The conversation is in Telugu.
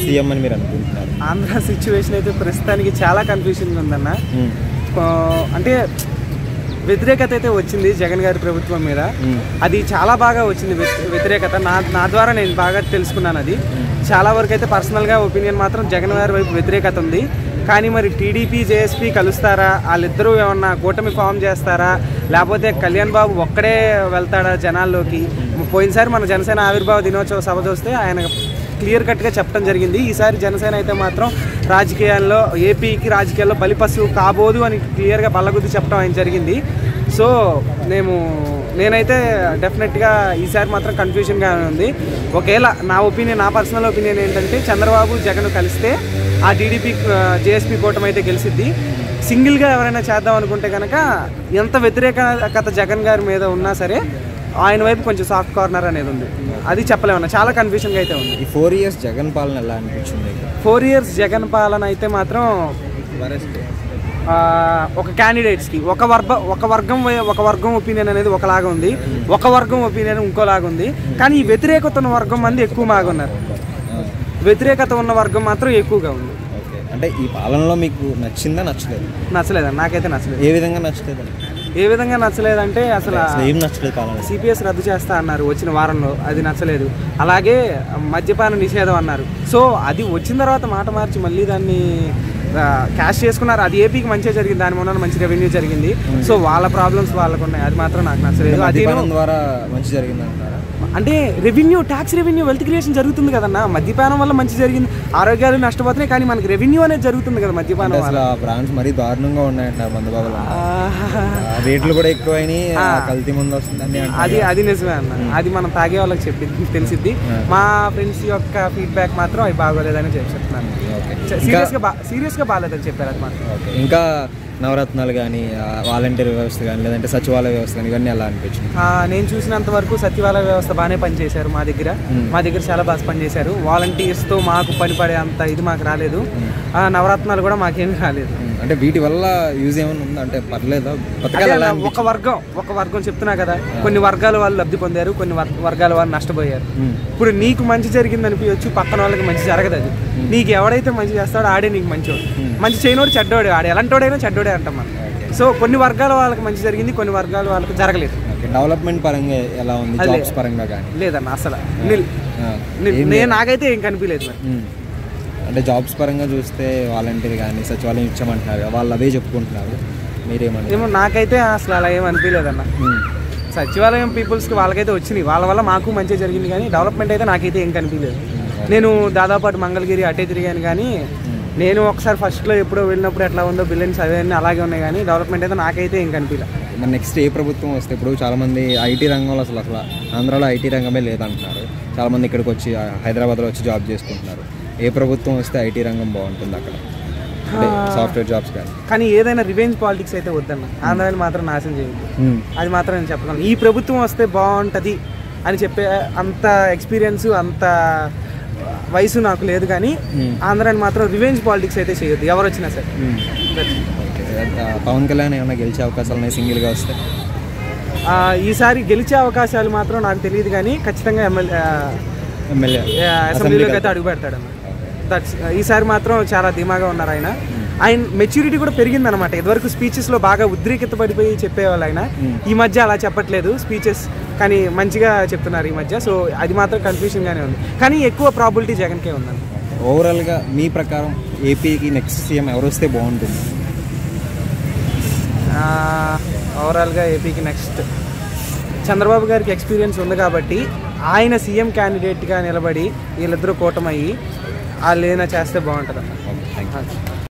సీఎం అని మీరు అనుకుంటున్నారు ఆంధ్ర సిచ్యువేషన్ అయితే ప్రస్తుతానికి చాలా కన్ఫ్యూజన్గా ఉందన్న మ్మ్. ఆ, అంటే వ్యతిరేకత అయితే వచ్చింది జగన్ గారి ప్రభుత్వం మీద మ్మ్. అది చాలా బాగా వచ్చింది వ్యతి- వ్యతిరేకత నా నా ద్వారా నేను బాగా తెలుసుకున్నాను అది చాలా వరకు అయితే పర్సనల్గా ఒపీనియన్ మాత్రం జగన్ గారి వైపు వ్యతిరేకత ఉంది కానీ మరి టీడీపీ జేఎస్పీ కలుస్తారా వాళ్ళిద్దరూ ఏమన్నా కూటమి ఫామ్ చేస్తారా లేకపోతే కళ్యాణ్ బాబు ఒక్కడే వెళ్తాడా జనాల్లోకి పోయినసారి మన జనసేన ఆవిర్భావ దినోత్సవ సభ చూస్తే ఆయన క్లియర్ కట్గా చెప్పడం జరిగింది ఈసారి జనసేన అయితే మాత్రం రాజకీయాల్లో ఏపీకి రాజకీయాల్లో బలిపశువు కాబోదు అని క్లియర్గా బల్లగుద్ది చెప్పడం ఆయన జరిగింది సో మేము నేనైతే డెఫినెట్గా ఈసారి మాత్రం కన్ఫ్యూజన్గా ఉంది ఒకవేళ నా ఒపీనియన్ నా పర్సనల్ ఒపీనియన్ ఏంటంటే చంద్రబాబు జగన్ కలిస్తే ఆ టీడీపీ జేఎస్పీ కూటమి అయితే గెలిచిద్ది సింగిల్గా ఎవరైనా చేద్దాం అనుకుంటే కనుక ఎంత వ్యతిరేకత జగన్ గారి మీద ఉన్నా సరే ఆయన వైపు కొంచెం సాఫ్ట్ కార్నర్ అనేది ఉంది అది చెప్పలేమన్నా చాలా కన్ఫ్యూజన్గా అయితే ఉంది ఈ ఫోర్ ఇయర్స్ జగన్ పాలన ఎలా అనిపించింది ఫోర్ ఇయర్స్ జగన్ పాలన అయితే మాత్రం ఆ, ఒక క్యాండిడేట్స్కి ఒక వర్గ ఒక వర్గం వై- ఒక వర్గం ఒపీనియన్ అనేది ఒకలాగా ఉంది ఒక వర్గం ఒపీనియన్ ఇంకోలాగా ఉంది కానీ ఈ వ్యతిరేకత ఉన్న వర్గం మంది ఎక్కువ బాగా ఉన్నారు వ్యతిరేకత ఉన్న వర్గం మాత్రం ఎక్కువగా ఉంది ఓకే అంటే ఈ పాలనలో మీకు నచ్చిందా నచ్చలేదు నచ్చలేదండి నాకైతే నచ్చలేదు ఏ విధంగా నచ్చలేదు ఏ విధంగా నచ్చలేదంటే అసలు అసలు ఏం నచ్చలేదు పాలన సిపిఎస్ రద్దు చేస్తా అన్నారు వచ్చిన వారంలో అది నచ్చలేదు అలాగే మద్యపాన నిషేధం అన్నారు సో అది వచ్చిన తర్వాత మాట మార్చి మళ్ళీ దాన్ని క్యాష్ చేసుకున్నారు అది ఏపీకి మంచిగా జరిగింది దాని మూలన మంచి రెవెన్యూ జరిగింది సో వాళ్ళ ప్రాబ్లమ్స్ వాళ్ళకు ఉన్నాయి అది మాత్రం నాకు నచ్చలేదు అది మద్యపానం ద్వారా మంచి జరిగింది అంటారా అంటే revenue tax revenue wealth creation జరుగుతుంది కదన్నా మద్యపానం వల్ల మంచి జరిగింది ఆరోగ్యాలు నష్టపోతున్నాయి కానీ మనకి రెవెన్యూ అనేది జరుగుతుంది కదా మద్యపానం అంటే వల్ల అసలు ఆ బ్రాండ్స్ మరీ దారుణంగా ఉన్నాయంటారు మందుబాబులు ఆ, రేట్లు కూడా ఎక్కువైనాయి ఆ కల్తీ ముందు వస్తుందని అంటారు. అది అది నిజమే అన్న అది మనం తాగే వాళ్ళకి చెప్పి తెలిసిద్ది మా ఫ్రెండ్స్ యొక్క ఫీడ్బ్యాక్ మాత్రం అవి బాగోలేదని చెప్పి చెప్తున్నాను ఓకే సీరియస్గా బా సీరియస్గా బాగాలేదని చెప్పారు అది మాత్రం ఓకే ఇంకా నవరత్నాలు కానీ వాలంటీర్ వ్యవస్థ కానీ లేదంటే సచివాలయ వ్యవస్థ కానీ ఇవన్నీ ఎలా అనిపించింది ఆ, నేను చూసినంత వరకు సచివాలయ వ్యవస్థ బాగానే పనిచేశారు మా దగ్గర మా దగ్గర చాలా బాగా పనిచేశారు వాలంటీర్స్తో మాకు పనిపడే అంత ఇది మాకు రాలేదు ఆ, నవరత్నాలు కూడా మాకేమీ రాలేదు అంటే వీటి వల్ల యూజ్ ఏమైనా ఉందా అంటే పర్లేదా పథకాలు అదే ఎలా అన్న, ఒక వర్గం ఒక వర్గం చెప్తున్నా కదా కొన్ని వర్గాల వాళ్ళు లబ్ధి పొందారు కొన్ని వర్- వర్గాల వాళ్ళు నష్టపోయారు మ్మ్. ఇప్పుడు నీకు మంచి జరిగింది అనిపించచ్చు పక్కన వాళ్ళకి మంచి జరగదు అది నీకు ఎవడైతే మంచి చేస్తాడో ఆడే నీకు మంచివాడు మంచి చేయనోడు చెడ్డోడే ఆడే ఎలాంటోడైనా చెడ్డోడే అంటాం మనం సో కొన్ని వర్గాల వాళ్ళకి మంచి జరిగింది కొన్ని వర్గాల వాళ్ళకి జరగలేదు ఓకే డెవలప్మెంట్ పరంగా ఎలా ఉంది అదే. జాబ్స్ పరంగా కానీ లేదన్న అసలు నిల్ ఆ, నిల్. ఏం నేను నాకైతే ఏం కనిపించలేదు మరి మ్మ్. అంటే జాబ్స్ పరంగా చూస్తే వాలంటీర్ కానీ సచివాలయం ఇచ్చామంటున్నారు కదా, వాళ్ళు అవే చెప్పుకుంటున్నారు మీరేమంటారు ఏమో నాకైతే అసలు అలా ఏం అనిపించలేదన్న మ్మ్. సచివాలయం పీపుల్స్కి వాళ్ళకైతే వచ్చినాయి వాళ్ళ వల్ల మాకు మంచిగా జరిగింది కానీ డెవలప్మెంట్ అయితే నాకైతే ఏం కనిపించలేదు నేను దాదాపు అటు మంగళగిరి అటే తిరిగాను కానీ నేను ఒకసారి ఫస్ట్లో ఎప్పుడో వెళ్ళినప్పుడు ఎట్లా ఉందో బిల్డింగ్స్ అవన్నీ అలాగే ఉన్నాయి కానీ డెవలప్మెంట్ అయితే నాకైతే ఏం కనిపించలేదు మరి నెక్స్ట్ ఏ ప్రభుత్వం వస్తే ఇప్పుడు చాలామంది ఐటీ రంగంలో అసలు అసలు ఆంధ్రాలో ఐటీ రంగమే లేదంటున్నారు చాలామంది ఇక్కడికి వచ్చి ఆ, హైదరాబాద్లో వచ్చి జాబ్ చేసుకుంటున్నారు ఏ ప్రభుత్వం వస్తే ఐటీ రంగం బాగుంటుంది అక్కడ అంటే సాఫ్ట్వేర్ జాబ్స్ కానీ కానీ ఏదైనా రివెంజ్ పాలిటిక్స్ అయితే వద్దన్న ఆంధ్రాని మాత్రం నాశనం చేయొద్దు అది మాత్రం నేను చెప్పగలను ఈ ప్రభుత్వం వస్తే బాగుంటుంది అని చెప్పే అంత ఎక్స్పీరియన్స్ అంత వయసు నాకు లేదు కానీ ఆంధ్రాని మాత్రం రివెంజ్ పాలిటిక్స్ అయితే చేయొద్దు ఎవరు వచ్చినా సరే ఓకే ఆ, పవన్ కళ్యాణ్ ఏమైనా గెలిచే అవకాశాలు ఉన్నాయి సింగిల్గా వస్తే ఆ, ఈసారి గెలిచే అవకాశాలు మాత్రం నాకు తెలియదు కానీ ఖచ్చితంగా ఎమ్మెల్యే ఎమ్మెల్యే అసెంబ్లీలోకి అయితే అడుగు పెడతాడు దట్స్ ఈసారి మాత్రం చాలా ధీమాగా ఉన్నారు ఆయన ఆయన మెచ్యూరిటీ కూడా పెరిగిందనమాట ఇదివరకు స్పీచెస్లో బాగా ఉద్రిక్త పడిపోయి చెప్పేవాళ్ళు ఆయన ఈ మధ్య అలా చెప్పట్లేదు స్పీచెస్ కానీ మంచిగా చెప్తున్నారు ఈ మధ్య సో అది మాత్రం కన్ఫ్యూషన్గానే ఉంది కానీ ఎక్కువ ప్రాబిలిటీ జగన్కే ఉందండి ఓవరాల్గా మీ ప్రకారం ఏపీకి నెక్స్ట్ సీఎం ఎవరు వస్తే బాగుంటుంది ఓవరాల్గా ఏపీకి నెక్స్ట్ చంద్రబాబు గారికి ఎక్స్పీరియన్స్ ఉంది కాబట్టి ఆయన సీఎం క్యాండిడేట్గా నిలబడి వీళ్ళిద్దరూ కూటమయ్యి వాళ్ళు ఏదైనా చేస్తే బాగుంటుంది ఓకే థ్యాంక్ యూ